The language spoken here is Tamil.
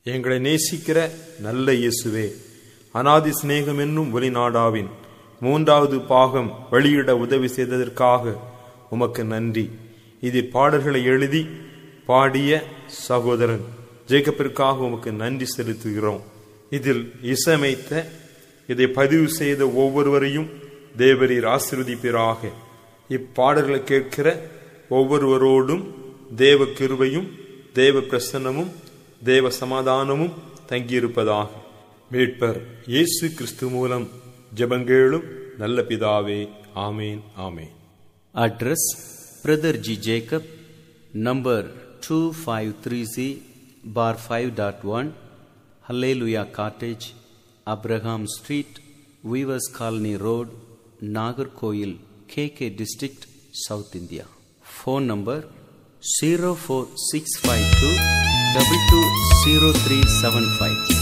எங்களை நேசிக்கிற நல்ல இயேசுவே அனாதி சிநேகம் என்னும் ஒலிநாடாவின் மூன்றாவது பாகம் வெளியிட உதவி செய்ததற்காக உமக்கு நன்றி இதில் பாடல்களை எழுதி பாடிய சகோதரன் ஜேக்கப்பிற்காக உமக்கு நன்றி செலுத்துகிறோம் இதில் இசையமைத்த இதை பதிவு செய்த ஒவ்வொருவரையும் தேவரீர் ஆசிர்வதிப்பீராக இப்பாடல்களை கேட்கிற ஒவ்வொருவரோடும் தேவ கிருபையும் தேவ பிரசன்னமும் தேவ சமாதானமும் தங்கியிருப்பதாக மீட்பர் இயேசு கிறிஸ்து மூலம் ஜெபங்கேளும் நல்ல பிதாவே ஆமேன் ஆமேன் Address Brother G. Jacob, number 253Z, bar 5.1, Hallelujah Cottage, Abraham Street, Weavers Colony Road, Nagarkoil, KK District, South India. Phone number 04652 220375.